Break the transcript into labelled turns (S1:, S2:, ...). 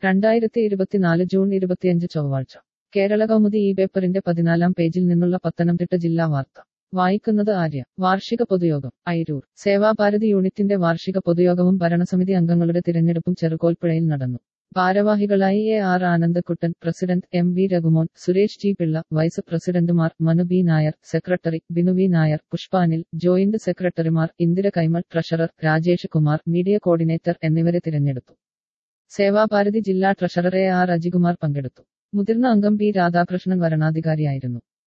S1: രണ്ടായിരത്തി ഇരുപത്തിനാല് ജൂൺ ഇരുപത്തിയഞ്ച് ചൊവ്വാഴ്ച കേരള കൗമുദി ഈ പേപ്പറിന്റെ പതിനാലാം പേജിൽ നിന്നുള്ള പത്തനംതിട്ട ജില്ലാ വാർത്ത വായിക്കുന്നത് ആര്യ വാർഷിക പൊതുയോഗം അയിരൂർ സേവാഭാരതി യൂണിറ്റിന്റെ വാർഷിക പൊതുയോഗവും ഭരണസമിതി അംഗങ്ങളുടെ തിരഞ്ഞെടുപ്പും ചെറുകോൽപ്പുഴയിൽ നടന്നു ഭാരവാഹികളായി A R Anandakkuttan president M V Raghumon Suresh G Pillai vice പ്രസിഡന്റുമാർ Manu B Nair secretary Binu V Nair Pushpanil joint സെക്രട്ടറിമാർ Indira Kaimal treasurer Rajesh Kumar media coordinator എന്നിവരെ തിരഞ്ഞെടുത്തു സേവാഭാരതി ജില്ലാ ട്രഷറർ എ ആർ അജികുമാർ പങ്കെടുത്തു മുതിർന്ന അംഗം പി രാധാകൃഷ്ണൻ വരണാധികാരിയായിരുന്നു